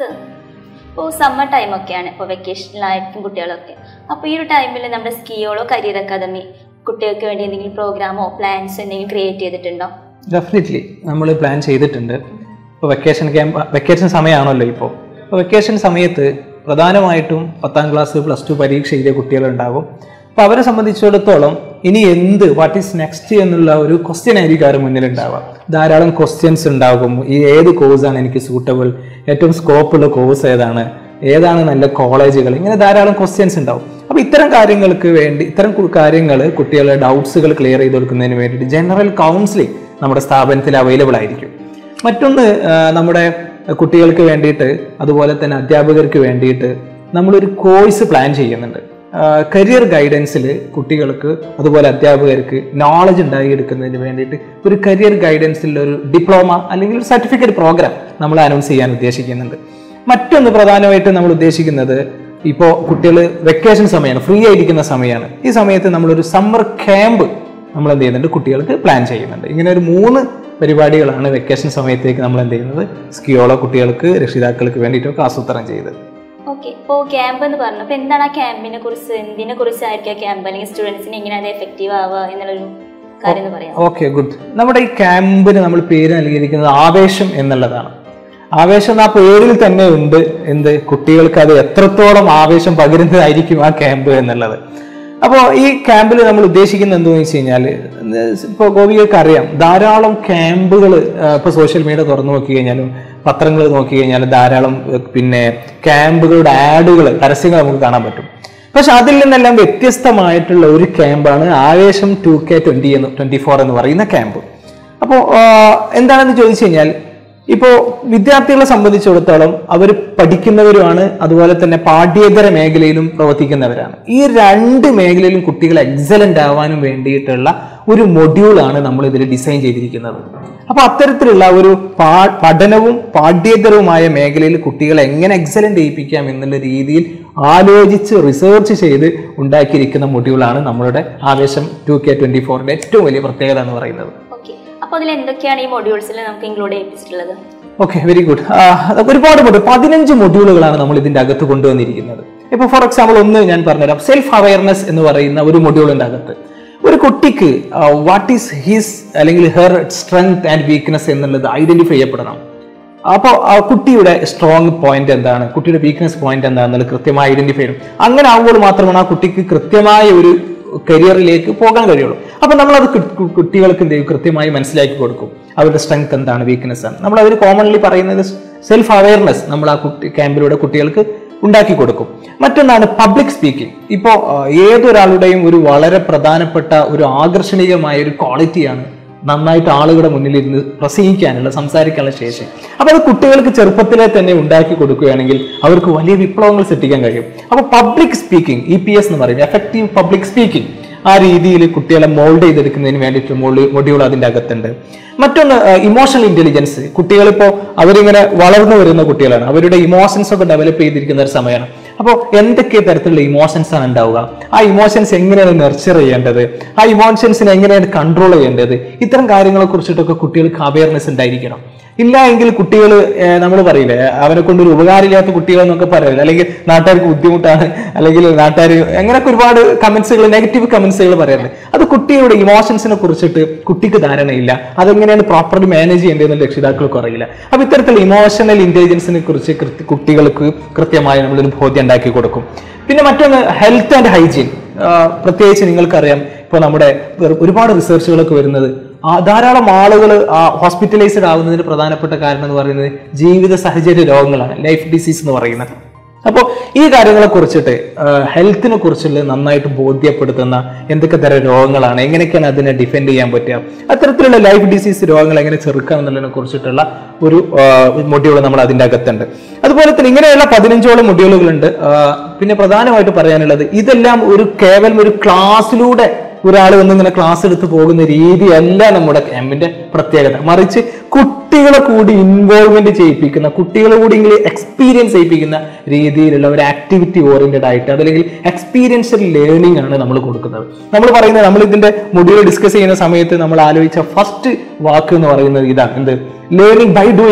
sir ഇപ്പോൾ summer ടൈമൊക്കെയാണ് ഇപ്പോൾ വെക്കേഷനിലായിരിക്കും കുട്ടികളൊക്കെ അപ്പോൾ ഈ ഒരു ടൈമിൽ നമ്മുടെ സ്കിയോളോ കരിയർ അക്കാദമി കുട്ടികൾക്ക് വേണ്ടി എന്തെങ്കിലും പ്രോഗ്രാമോ പ്ലാൻസ് എന്തെങ്കിലും ക്രിയേറ്റ് ചെയ്തിട്ടുണ്ടോ ഡെഫിനറ്റ്ലി നമ്മൾ പ്ലാൻ ചെയ്തിട്ടുണ്ട് ഇപ്പോൾ വെക്കേഷൻ ക്യാമ്പ് വെക്കേഷൻ സമയമാണല്ലോ ഇപ്പോൾ അപ്പോൾ വെക്കേഷൻ സമയത്ത് പ്രധാനമായിട്ടും പത്താം ക്ലാസ് പ്ലസ് ടു പരീക്ഷ എഴുതിയ കുട്ടികളുണ്ടാകും അപ്പോൾ അവരെ സംബന്ധിച്ചിടത്തോളം ഇനി എന്ത് വാട്ട് ഈസ് നെക്സ്റ്റ് എന്നുള്ള ഒരു ക്വസ്റ്റ്യൻ ആയിരിക്കും അവരുടെ മുന്നിലുണ്ടാവുക ധാരാളം ക്വസ്റ്റ്യൻസ് ഉണ്ടാകും ഈ ഏത് കോഴ്സാണ് എനിക്ക് സൂട്ടബിൾ ഏറ്റവും സ്കോപ്പുള്ള കോഴ്സ് ഏതാണ് ഏതാണ് നല്ല കോളേജുകൾ ഇങ്ങനെ ധാരാളം ക്വസ്റ്റ്യൻസ് ഉണ്ടാവും അപ്പോൾ ഇത്തരം കാര്യങ്ങൾക്ക് വേണ്ടി ഇത്തരം കാര്യങ്ങൾ കുട്ടികളുടെ ഡൗട്ട്സുകൾ ക്ലിയർ ചെയ്ത് കൊടുക്കുന്നതിന് വേണ്ടിയിട്ട് ജനറൽ കൗൺസിലിംഗ് നമ്മുടെ സ്ഥാപനത്തിൽ അവൈലബിൾ ആയിരിക്കും മറ്റൊന്ന് ആ, നമ്മുടെ കുട്ടികൾക്ക് വേണ്ടിയിട്ട് അതുപോലെ തന്നെ അധ്യാപകർക്ക് വേണ്ടിയിട്ട് നമ്മളൊരു കോഴ്സ് പ്ലാൻ ചെയ്യുന്നുണ്ട് കരിയർ ഗൈഡൻസിൽ കുട്ടികൾക്ക് അതുപോലെ അധ്യാപകർക്ക് നോളജ് ഉണ്ടാക്കിയെടുക്കുന്നതിന് വേണ്ടിയിട്ട് ഒരു കരിയർ ഗൈഡൻസിൽ ഒരു ഡിപ്ലോമ അല്ലെങ്കിൽ ഒരു സർട്ടിഫിക്കറ്റ് പ്രോഗ്രാം നമ്മൾ അനൗൺസ് ചെയ്യാൻ ഉദ്ദേശിക്കുന്നുണ്ട് മറ്റൊന്ന് പ്രധാനമായിട്ട് നമ്മൾ ഉദ്ദേശിക്കുന്നത് ഇപ്പോൾ കുട്ടികൾ വെക്കേഷൻ സമയമാണ് ഫ്രീ ആയിരിക്കുന്ന സമയമാണ് ഈ സമയത്ത് നമ്മളൊരു സമ്മർ ക്യാമ്പ് നമ്മൾ എന്ത് ചെയ്യുന്നുണ്ട് കുട്ടികൾക്ക് പ്ലാൻ ചെയ്യുന്നുണ്ട് ഇങ്ങനെ ഒരു മൂന്ന് പരിപാടികളാണ് വെക്കേഷൻ സമയത്തേക്ക് നമ്മൾ എന്ത് ചെയ്യുന്നത് സ്കിയോളോ കുട്ടികൾക്ക് രക്ഷിതാക്കൾക്ക് വേണ്ടിയിട്ടൊക്കെ ആസൂത്രണം ചെയ്തത് ഓക്കെ ഇപ്പോൾ ക്യാമ്പ് എന്ന് പറഞ്ഞു അപ്പോൾ എന്താണ് ആ ക്യാമ്പിനെ കുറിച്ച് എന്തിനെ കുറിച്ചായിരിക്കും ആ ക്യാമ്പ് അല്ലെങ്കിൽ സ്റ്റുഡൻസിന് എങ്ങനെ അത് എഫക്റ്റീവ് ആവുക എന്നുള്ളൊരു കാര്യം എന്ന് പറയാം ഓക്കെ ഗുഡ് നമ്മുടെ ഈ ക്യാമ്പിന് നമ്മൾ പേര് നൽകിയിരിക്കുന്നത് ആവേശം എന്നുള്ളതാണ് ആവേശം ആ പേരിൽ തന്നെ ഉണ്ട് എന്ത് കുട്ടികൾക്ക് അത് എത്രത്തോളം ആവേശം പകരുന്നതായിരിക്കും ആ ക്യാമ്പ് എന്നുള്ളത് അപ്പോൾ ഈ ക്യാമ്പിൽ നമ്മൾ ഉദ്ദേശിക്കുന്നത് എന്താണെന്ന് വെച്ച് കഴിഞ്ഞാൽ ഇപ്പോൾ ഗോപികൾക്ക് അറിയാം ധാരാളം ക്യാമ്പുകൾ ഇപ്പോൾ സോഷ്യൽ മീഡിയ തുറന്നു നോക്കി കഴിഞ്ഞാലും പത്രങ്ങൾ നോക്കി കഴിഞ്ഞാലും ധാരാളം ഏഹ്, പിന്നെ ക്യാമ്പുകളുടെ ആഡുകൾ പരസ്യങ്ങൾ നമുക്ക് കാണാൻ പറ്റും പക്ഷെ അതിൽ നിന്നെല്ലാം വ്യത്യസ്തമായിട്ടുള്ള ഒരു ക്യാമ്പാണ് ആവേശം ടു കെ ട്വന്റി എന്ന് ട്വന്റി ഫോർ എന്ന് പറയുന്ന ക്യാമ്പ് അപ്പോൾ എന്താണെന്ന് ചോദിച്ചു കഴിഞ്ഞാൽ ഇപ്പോൾ വിദ്യാർത്ഥികളെ സംബന്ധിച്ചിടത്തോളം അവർ പഠിക്കുന്നവരുമാണ് അതുപോലെ തന്നെ പാഠ്യേതര മേഖലയിലും പ്രവർത്തിക്കുന്നവരാണ് ഈ രണ്ട് മേഖലയിലും കുട്ടികൾ എക്സലന്റ് ആവാനും വേണ്ടിയിട്ടുള്ള ഒരു മൊഡ്യൂളാണ് നമ്മൾ ഇതിൽ ഡിസൈൻ ചെയ്തിരിക്കുന്നത് അപ്പൊ അത്തരത്തിലുള്ള ഒരു പാ- പഠനവും പാഠ്യേതരവുമായ മേഖലയിൽ കുട്ടികളെ എങ്ങനെ എക്സലന്റ് ചെയ്യിപ്പിക്കാം എന്നുള്ള രീതിയിൽ ആലോചിച്ച് റിസർച്ച് ചെയ്ത് ഉണ്ടാക്കിയിരിക്കുന്ന മൊഡ്യൂളാണ് നമ്മളുടെ ആവേശം ടു കെ ട്വന്റി ഫോറിന്റെ ഏറ്റവും വലിയ പ്രത്യേകത എന്ന് പറയുന്നത് ഓക്കെ അപ്പോൾ അതിൽ എന്തൊക്കെയാണ് ഈ മൊഡ്യൂൾസിൽ നമുക്ക് ഇൻക്ലൂഡ് ചെയ്യിപ്പിച്ചിട്ടുള്ളത് ഓക്കെ വെരി ഗുഡ് ഒരുപാട് മൊഡ്യൂൾ പതിനഞ്ച് മൊഡ്യൂളുകളാണ് നമ്മൾ ഇതിന്റെ അകത്ത് കൊണ്ടുവന്നിരിക്കുന്നത് ഇപ്പൊ ഫോർ എക്സാമ്പിൾ ഒന്ന് ഞാൻ പറഞ്ഞുതരാം സെൽഫ് അവയർനെസ് എന്ന് പറയുന്ന ഒരു മൊഡ്യൂളിന്റെ അകത്ത് ഒരു കുട്ടിക്ക് വാട്ട് ഈസ് ഹിസ് അല്ലെങ്കിൽ ഹെർ സ്ട്രെങ്ത് ആൻഡ് വീക്ക്നെസ് എന്നുള്ളത് ഐഡന്റിഫൈ ചെയ്യപ്പെടണം അപ്പോൾ ആ കുട്ടിയുടെ സ്ട്രോങ് പോയിന്റ് എന്താണ് കുട്ടിയുടെ വീക്ക്നെസ് പോയിന്റ് എന്താണെന്നുള്ളത് കൃത്യമായി ഐഡന്റിഫൈ ചെയ്യണം അങ്ങനെ ആകുമ്പോൾ മാത്രമാണ് ആ കുട്ടിക്ക് കൃത്യമായ ഒരു കരിയറിലേക്ക് പോകാൻ കഴിയുള്ളൂ അപ്പൊ നമ്മൾ അത് കുട്ടികൾക്ക് എന്ത് ചെയ്യും കൃത്യമായി മനസ്സിലാക്കി കൊടുക്കും അവരുടെ സ്ട്രെങ്ത് എന്താണ് വീക്ക്നെസ് ആണ് നമ്മൾ അവർ കോമൺലി പറയുന്നത് സെൽഫ് അവയർനെസ് നമ്മൾ ആ കുട്ടി ക്യാമ്പിലൂടെ കുട്ടികൾക്ക് ഉണ്ടാക്കി കൊടുക്കും മറ്റൊന്നാണ് പബ്ലിക് സ്പീക്കിംഗ് ഇപ്പോൾ ഏതൊരാളുടെയും ഒരു വളരെ പ്രധാനപ്പെട്ട ഒരു ആകർഷണീയമായ ഒരു ക്വാളിറ്റിയാണ് നന്നായിട്ട് ആളുകളുടെ മുന്നിൽ ഇരുന്ന് പ്രസംഗിക്കാനുള്ള സംസാരിക്കാനുള്ള ശേഷി അപ്പൊ അത് കുട്ടികൾക്ക് ചെറുപ്പത്തിലെ തന്നെ ഉണ്ടാക്കി കൊടുക്കുകയാണെങ്കിൽ അവർക്ക് വലിയ വിപ്ലവങ്ങൾ സൃഷ്ടിക്കാൻ കഴിയും അപ്പൊ public speaking E P S എന്ന് പറയുന്നത് എഫക്റ്റീവ് പബ്ലിക് സ്പീക്കിംഗ് ആ രീതിയിൽ കുട്ടികളെ മോൾഡ് ചെയ്തെടുക്കുന്നതിന് വേണ്ടിയിട്ട് മൊഡ്യൂൾ അതിന്റെ അകത്തുണ്ട് മറ്റൊന്ന് ഇമോഷണൽ ഇന്റലിജൻസ് കുട്ടികളിപ്പോ അവരിങ്ങനെ വളർന്നു വരുന്ന കുട്ടികളാണ് അവരുടെ ഇമോഷൻസ് ഒക്കെ ഡെവലപ്പ് ചെയ്തിരിക്കുന്ന ഒരു സമയമാണ് അപ്പോൾ എന്തൊക്കെ തരത്തിലുള്ള ഇമോഷൻസ് ആണ് ഉണ്ടാവുക ആ ഇമോഷൻസ് എങ്ങനെയാണ് നെർച്ചർ ചെയ്യേണ്ടത് ആ ഇമോഷൻസിനെ എങ്ങനെയാണ് കൺട്രോൾ ചെയ്യേണ്ടത് ഇത്തരം കാര്യങ്ങളെ കുറിച്ചിട്ടൊക്കെ കുട്ടികൾക്ക് അവയർനെസ് ഉണ്ടായിരിക്കണം ഇല്ല എങ്കിൽ കുട്ടികൾ നമ്മൾ പറയില്ലേ അവനെ കൊണ്ട് ഒരു ഉപകാരമില്ലാത്ത കുട്ടികൾ എന്നൊക്കെ പറയില്ല അല്ലെങ്കിൽ നാട്ടുകാർക്ക് ബുദ്ധിമുട്ടാണ് അല്ലെങ്കിൽ നാട്ടുകാർ അങ്ങനെയൊക്കെ ഒരുപാട് കമന്റ്സുകൾ നെഗറ്റീവ് കമന്റ്സുകൾ പറയാറുണ്ട് അത് കുട്ടിയുടെ ഇമോഷൻസിനെ കുറിച്ചിട്ട് കുട്ടിക്ക് ധാരണയില്ല അതെങ്ങനെയാണ് പ്രോപ്പർലി മാനേജ് ചെയ്യേണ്ടതെന്ന് രക്ഷിതാക്കൾക്ക് അറിയില്ല അപ്പൊ ഇത്തരത്തിലുള്ള ഇമോഷണൽ ഇന്റലിജൻസിനെ കുറിച്ച് കൃത്യ- കുട്ടികൾക്ക് കൃത്യമായി നമ്മളൊരു ബോധ്യം ഉണ്ടാക്കി കൊടുക്കും പിന്നെ മറ്റൊന്ന് ഹെൽത്ത് ആൻഡ് ഹൈജീൻ പ്രത്യേകിച്ച് നിങ്ങൾക്കറിയാം ഇപ്പോൾ നമ്മുടെ ഒരു- ഒരുപാട് റിസർച്ചുകളൊക്കെ വരുന്നത് ആ ധാരാളം ആളുകൾ ഹോസ്പിറ്റലൈസ്ഡ് ആവുന്നതിന് പ്രധാനപ്പെട്ട കാരണം എന്ന് പറയുന്നത് ജീവിത സാഹചര്യ രോഗങ്ങളാണ് ലൈഫ് ഡിസീസ് എന്ന് പറയുന്നത് അപ്പോൾ ഈ കാര്യങ്ങളെ കുറിച്ചിട്ട് ഹെൽത്തിനെ കുറിച്ചുള്ള നന്നായിട്ട് ബോധ്യപ്പെടുത്തുന്ന എന്തൊക്കെ തരം രോഗങ്ങളാണ് എങ്ങനെയൊക്കെയാണ് അതിനെ ഡിഫെൻഡ് ചെയ്യാൻ പറ്റുക അത്തരത്തിലുള്ള ലൈഫ് ഡിസീസ് രോഗങ്ങൾ എങ്ങനെ ചെറുക്കാം എന്നുള്ളതിനെ കുറിച്ചിട്ടുള്ള ഒരു മൊഡ്യൂൾ നമ്മൾ അതിൻ്റെ അകത്തുണ്ട് അതുപോലെ തന്നെ ഇങ്ങനെയുള്ള പതിനഞ്ചോളം മൊഡ്യൂളുകളുണ്ട് ആ, പിന്നെ പ്രധാനമായിട്ട് പറയാനുള്ളത് ഇതെല്ലാം ഒരു കേവലം ഒരു ക്ലാസ്സിലൂടെ ഒരാൾ വന്നിങ്ങനെ ക്ലാസ് എടുത്ത് പോകുന്ന രീതിയല്ല നമ്മുടെ ക്യാമ്പിന്റെ പ്രത്യേകത മറിച്ച് കുട്ടികളെ കൂടി ഇൻവോൾവ്മെന്റ് ചെയ്യിപ്പിക്കുന്ന കുട്ടികളെ കൂടി എക്സ്പീരിയൻസ് ചെയ്യിപ്പിക്കുന്ന രീതിയിലുള്ള ഒരു ആക്ടിവിറ്റി ഓറിയന്റഡ് ആയിട്ട് അതല്ലെങ്കിൽ എക്സ്പീരിയൻഷ്യൽ ലേണിംഗ് ആണ് നമ്മൾ കൊടുക്കുന്നത് നമ്മൾ പറയുന്നത് നമ്മൾ ഇതിന്റെ മൊഡ്യൂൾ ഡിസ്കസ് ചെയ്യുന്ന സമയത്ത് നമ്മൾ ആലോചിച്ച ഫസ്റ്റ് വാക്ക് എന്ന് പറയുന്നത് ഇതാണ് എന്ത് ലേണിംഗ് ബൈ ഡൂയിങ്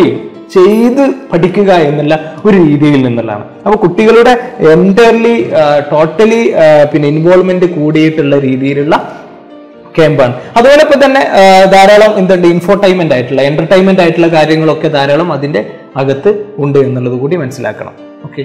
ചെയ്ത് പഠിക്കുക എന്നുള്ള ഒരു രീതിയിൽ നിന്നുള്ളതാണ് അപ്പോൾ കുട്ടികളുടെ എൻ്റർലി ടോട്ടലി പിന്നെ ഇൻവോൾവ്മെന്റ് കൂടിയിട്ടുള്ള രീതിയിലുള്ള ക്യാമ്പാണ് അതുപോലെ ഇപ്പൊ തന്നെ ആ, ധാരാളം എന്തുണ്ട് ഇൻഫോർടൈൻമെന്റ് ആയിട്ടുള്ള എന്റർടൈൻമെന്റ് ആയിട്ടുള്ള കാര്യങ്ങളൊക്കെ ധാരാളം അതിന്റെ അകത്ത് ഉണ്ട് എന്നുള്ളത് കൂടി മനസ്സിലാക്കണം ഓക്കെ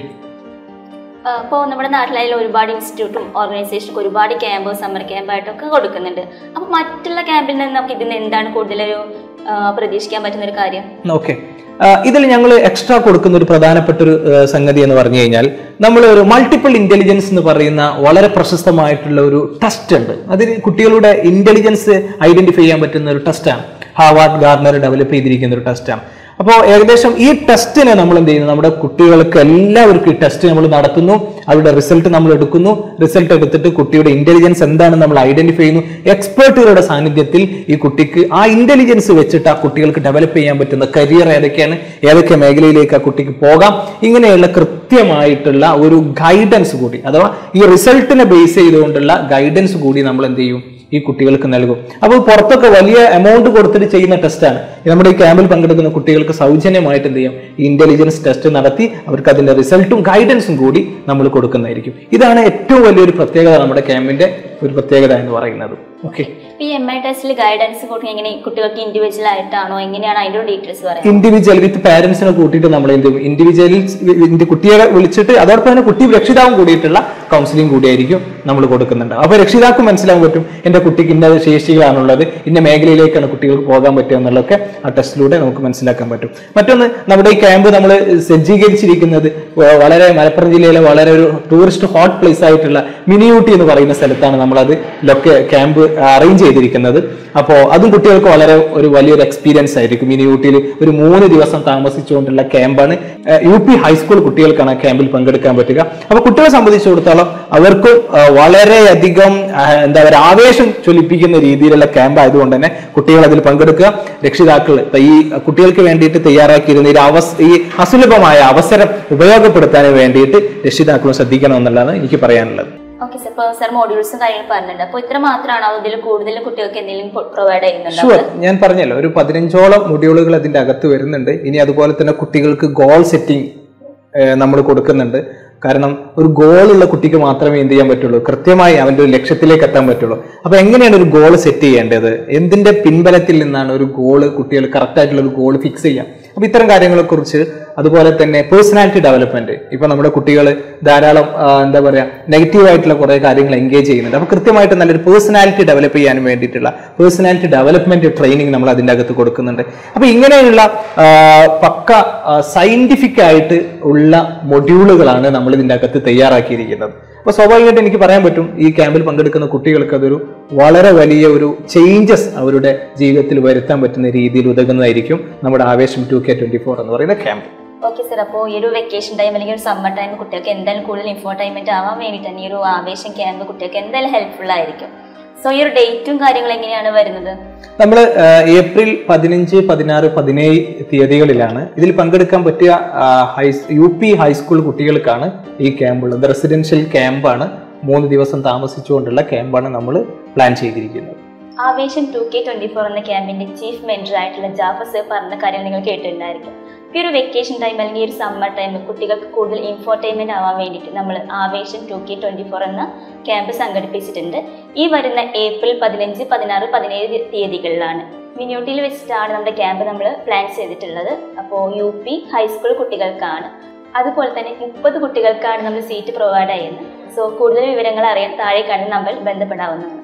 അപ്പോൾ നമ്മുടെ നാട്ടിലായാലും ഒരുപാട് ഇൻസ്റ്റിറ്റ്യൂട്ടും ഓർഗനൈസേഷനും ഒരുപാട് ക്യാമ്പ് സമ്മർ ക്യാമ്പായിട്ടൊക്കെ കൊടുക്കുന്നുണ്ട് അപ്പോൾ മറ്റുള്ള ക്യാമ്പിൽ നിന്ന് നമുക്ക് ഇതിന് എന്താണ് കൂടുതലൊരു ആ, പ്രതീക്ഷിക്കാൻ പറ്റുന്ന ഒരു കാര്യം ഓക്കെ ഇതിൽ ഞങ്ങൾ എക്സ്ട്രാ കൊടുക്കുന്ന ഒരു പ്രധാനപ്പെട്ട ഒരു ആ, സംഗതി എന്ന് പറഞ്ഞു കഴിഞ്ഞാൽ നമ്മൾ ഒരു മൾട്ടിപ്പിൾ ഇന്റലിജൻസ് എന്ന് പറയുന്ന വളരെ പ്രശസ്തമായിട്ടുള്ള ഒരു ടെസ്റ്റ് ഉണ്ട് അതിന് കുട്ടികളുടെ ഇന്റലിജൻസ് ഐഡന്റിഫൈ ചെയ്യാൻ പറ്റുന്ന ഒരു ടെസ്റ്റാണ് ഹാവാർഡ് ഗാർണർ ഡെവലപ്പ് ചെയ്തിരിക്കുന്ന ഒരു ടെസ്റ്റാണ് അപ്പോൾ ഏകദേശം ഈ ടെസ്റ്റിനെ നമ്മൾ എന്ത് ചെയ്യുന്നു നമ്മുടെ കുട്ടികൾക്ക് എല്ലാവർക്കും ഈ ടെസ്റ്റ് നമ്മൾ നടത്തുന്നു അവരുടെ റിസൾട്ട് നമ്മൾ എടുക്കുന്നു റിസൾട്ട് എടുത്തിട്ട് കുട്ടിയുടെ ഇന്റലിജൻസ് എന്താണെന്ന് നമ്മൾ ഐഡന്റിഫൈ ചെയ്യുന്നു എക്സ്പേർട്ടുകളുടെ സാന്നിധ്യത്തിൽ ഈ കുട്ടിക്ക് ആ ഇന്റലിജൻസ് വെച്ചിട്ട് ആ കുട്ടികൾക്ക് ഡെവലപ്പ് ചെയ്യാൻ പറ്റുന്ന കരിയർ ഏതൊക്കെയാണ് ഏതൊക്കെ മേഖലയിലേക്ക് ആ കുട്ടിക്ക് പോകാം ഇങ്ങനെയുള്ള കൃത്യമായിട്ടുള്ള ഒരു ഗൈഡൻസ് കൂടി അഥവാ ഈ റിസൾട്ടിനെ ബേസ് ചെയ്തുകൊണ്ടുള്ള ഗൈഡൻസ് കൂടി നമ്മൾ എന്ത് ചെയ്യും ഈ കുട്ടികൾക്ക് നൽകും അപ്പോൾ പുറത്തൊക്കെ വലിയ എമൗണ്ട് കൊടുത്തിട്ട് ചെയ്യുന്ന ടെസ്റ്റാണ് നമ്മുടെ ഈ ക്യാമ്പിൽ പങ്കെടുക്കുന്ന കുട്ടികൾക്ക് സൗജന്യമായിട്ട് എന്ത് ചെയ്യും ഈ ഇന്റലിജൻസ് ടെസ്റ്റ് നടത്തി അവർക്ക് അതിന്റെ റിസൾട്ടും ഗൈഡൻസും കൂടി നമ്മൾ കൊടുക്കുന്നതായിരിക്കും ഇതാണ് ഏറ്റവും വലിയൊരു പ്രത്യേകത നമ്മുടെ ക്യാമ്പിന്റെ ഒരു പ്രത്യേകത എന്ന് പറയുന്നത് ഓക്കെ ഈ എം ഐ ടെസ്റ്റിൽ ഗൈഡൻസ് കൊടുക്കുക എങ്ങനെ കുട്ടികൾക്ക് ഇൻഡിവിജ്വൽ ആയിട്ടാണോ എങ്ങനെയാണ് അതിന്റെ ഡീറ്റെയിൽസ് പറയാം ഇൻഡിവിജ്വൽ വിത്ത് പാരന്റ്സിനെ കൂട്ടിയിട്ട് നമ്മൾ എന്ത് ചെയ്യും ഇൻഡിവിജ്വലിൽ കുട്ടിയെ വിളിച്ചിട്ട് അതോടൊപ്പം തന്നെ കുട്ടി രക്ഷിതാവും കൂടിയിട്ടുള്ള കൗൺസിലിംഗ് കൂടിയായിരിക്കും നമ്മൾ കൊടുക്കുന്നുണ്ട് അപ്പൊ രക്ഷിതാക്കും മനസ്സിലാക്കാൻ പറ്റും എന്റെ കുട്ടിക്ക് ഇന്ന ശേഷികളാണുള്ളത് ഇന്ന മേഖലയിലേക്കാണ് കുട്ടികൾക്ക് പോകാൻ പറ്റുക എന്നുള്ളതൊക്കെ ആ ടെസ്റ്റിലൂടെ നമുക്ക് മനസ്സിലാക്കാൻ പറ്റും മറ്റൊന്ന് നമ്മുടെ ഈ ക്യാമ്പ് നമ്മൾ സജ്ജീകരിച്ചിരിക്കുന്നത് വ- വളരെ മലപ്പുറം ജില്ലയിലെ വളരെ ഒരു ടൂറിസ്റ്റ് ഹോട്ട് പ്ലേസ് ആയിട്ടുള്ള മിനിയൂട്ടി എന്ന് പറയുന്ന സ്ഥലത്താണ് നമ്മളത് ലൊക്കെ ക്യാമ്പ് അറേഞ്ച് ചെയ്തിരിക്കുന്നത് അപ്പോൾ അതും കുട്ടികൾക്ക് വളരെ ഒരു വലിയൊരു എക്സ്പീരിയൻസ് ആയിരിക്കും മിനിയൂട്ടിയിൽ ഒരു മൂന്ന് ദിവസം താമസിച്ചുകൊണ്ടുള്ള ക്യാമ്പാണ് യു പി ഹൈസ്കൂൾ കുട്ടികൾക്കാണ് ആ ക്യാമ്പിൽ പങ്കെടുക്കാൻ പറ്റുക അപ്പൊ കുട്ടികളെ സംബന്ധിച്ചിടത്തോളം അവർക്കും ആ, വളരെയധികം ആ, എന്താ പറയുക ആവേശം ചൊലിപ്പിക്കുന്ന രീതിയിലുള്ള ക്യാമ്പ് ആയതുകൊണ്ട് തന്നെ കുട്ടികൾ അതിൽ പങ്കെടുക്കുക രക്ഷിതാക്കൾ ഈ കുട്ടികൾക്ക് വേണ്ടിയിട്ട് തയ്യാറാക്കിയിരുന്ന ഈ അവസ് ഈ അസുലഭമായ അവസരം ഉപയോഗപ്പെടുത്താൻ വേണ്ടിയിട്ട് രക്ഷിതാക്കളും ശ്രദ്ധിക്കണം എന്നുള്ളതാണ് എനിക്ക് പറയാനുള്ളത് ഓക്കെ സാർ ഇപ്പോൾ സാർ മോഡ്യൂൾസും കാര്യങ്ങളും പറഞ്ഞിട്ടുണ്ട് അപ്പോൾ ഇത്ര മാത്രമാണോ അതിൽ കൂടുതൽ കുട്ടികൾക്ക് എന്തെങ്കിലും പ്രൊവൈഡ് ചെയ്യുന്നുണ്ടോ ഷുവർ ഞാൻ പറഞ്ഞല്ലോ ഒരു പതിനഞ്ചോളം മൊഡ്യൂളുകൾ അതിന്റെ അകത്ത് വരുന്നുണ്ട് ഇനി അതുപോലെ തന്നെ കുട്ടികൾക്ക് ഗോൾ സെറ്റിംഗ് നമ്മൾ കൊടുക്കുന്നുണ്ട് കാരണം ഒരു ഗോൾ ഉള്ള കുട്ടിക്ക് മാത്രമേ എന്ത് ചെയ്യാൻ പറ്റുള്ളൂ കൃത്യമായി അവന്റെ ഒരു ലക്ഷ്യത്തിലേക്ക് എത്താൻ പറ്റുള്ളൂ അപ്പൊ എങ്ങനെയാണ് ഒരു ഗോൾ സെറ്റ് ചെയ്യേണ്ടത് എന്തിന്റെ പിൻബലത്തിൽ നിന്നാണ് ഒരു ഗോള് കുട്ടികൾ കറക്റ്റ് ആയിട്ടുള്ള ഒരു ഗോൾ ഫിക്സ് ചെയ്യാം അപ്പൊ ഇത്തരം കാര്യങ്ങളെ കുറിച്ച് അതുപോലെ തന്നെ പേഴ്സണാലിറ്റി ഡെവലപ്മെന്റ് ഇപ്പൊ നമ്മുടെ കുട്ടികൾ ധാരാളം ആ, എന്താ പറയാ നെഗറ്റീവ് ആയിട്ടുള്ള കുറെ കാര്യങ്ങൾ എൻഗേജ് ചെയ്യുന്നുണ്ട് അപ്പൊ കൃത്യമായിട്ട് നല്ലൊരു പേഴ്സണാലിറ്റി ഡെവലപ്പ് ചെയ്യാൻ വേണ്ടിയിട്ടുള്ള പേഴ്സണാലിറ്റി ഡെവലപ്മെന്റ് ട്രെയിനിങ് നമ്മൾ അതിന്റെ അകത്ത് കൊടുക്കുന്നുണ്ട് അപ്പൊ ഇങ്ങനെയുള്ള ആ, പക്ക സയന്റിഫിക് ആയിട്ട് ഉള്ള മൊഡ്യൂളുകളാണ് നമ്മൾ ഇതിന്റെ അകത്ത് തയ്യാറാക്കിയിരിക്കുന്നത് അപ്പൊ സ്വാഭാവികമായിട്ട് എനിക്ക് പറയാൻ പറ്റും ഈ ക്യാമ്പിൽ പങ്കെടുക്കുന്ന കുട്ടികൾക്ക് അതൊരു വളരെ വലിയ ഒരു ചേഞ്ചസ് അവരുടെ ജീവിതത്തിൽ വരുത്താൻ പറ്റുന്ന രീതിയിൽ ഉതകുന്നതായിരിക്കും നമ്മുടെ ആവേശം ടു കെ ട്വന്റി ഫോർ എന്ന് പറയുന്ന ക്യാമ്പ് ഓക്കെ സാർ അപ്പോൾ ഈ ഒരു വെക്കേഷൻ ടൈം അല്ലെങ്കിൽ ഒരു സമ്മർ ടൈം കുട്ടികൾക്ക് എന്തായാലും കൂടുതൽ ഇൻഫോർടൈൻമെന്റ് ആവാൻ വേണ്ടിയിട്ട് തന്നെ ഈ ഒരു ആവേശം ക്യാമ്പ് കുട്ടികൾക്ക് എന്തായാലും ഹെൽപ്ഫുൾ ആയിരിക്കും സോ ഈ ഒരു ഡേറ്റും കാര്യങ്ങളും എങ്ങനെയാണ് വരുന്നത് നമ്മൾ ഏപ്രിൽ പതിനഞ്ച് പതിനാറ് പതിനേഴ് തീയതികളിലാണ് ഇതിൽ പങ്കെടുക്കാൻ പറ്റിയ ആ, ഹൈ യു പി ഹൈസ്കൂൾ കുട്ടികൾക്കാണ് ഈ ക്യാമ്പ് ഉള്ളത് റെസിഡൻഷ്യൽ ക്യാമ്പാണ് മൂന്ന് ദിവസം താമസിച്ചുകൊണ്ടുള്ള ക്യാമ്പാണ് നമ്മൾ പ്ലാൻ ചെയ്തിരിക്കുന്നത് ആവേശം ടു കെ ട്വന്റി ഫോർ എന്ന ക്യാമ്പിന്റെ ചീഫ് മെന്റർ ആയിട്ടുള്ള ജാഫർ സർ പറഞ്ഞ കാര്യം നിങ്ങൾ കേട്ടിട്ടുണ്ടായിരിക്കും ഈ ഒരു വെക്കേഷൻ ടൈം അല്ലെങ്കിൽ ഈ ഒരു സമ്മർ ടൈം കുട്ടികൾക്ക് കൂടുതൽ ഇൻഫോർടൈൻമെന്റ് ആവാൻ വേണ്ടിയിട്ട് നമ്മൾ Aavesham two K twenty four എന്ന ക്യാമ്പ് സംഘടിപ്പിച്ചിട്ടുണ്ട് ഈ വരുന്ന ഏപ്രിൽ പതിനഞ്ച് പതിനാറ് പതിനേഴ് തീയതികളിലാണ് മിനിയൂട്ടിയിൽ വെച്ചിട്ടാണ് നമ്മുടെ ക്യാമ്പ് നമ്മൾ പ്ലാൻ ചെയ്തിട്ടുള്ളത് അപ്പോൾ യു പി ഹൈസ്കൂൾ കുട്ടികൾക്കാണ് അതുപോലെ തന്നെ മുപ്പത് കുട്ടികൾക്കാണ് നമ്മൾ സീറ്റ് പ്രൊവൈഡ് ചെയ്യുന്നത് സോ കൂടുതൽ വിവരങ്ങൾ അറിയാൻ താഴെ കാണുന്ന നമ്പർ ബന്ധപ്പെടാവുന്നതാണ്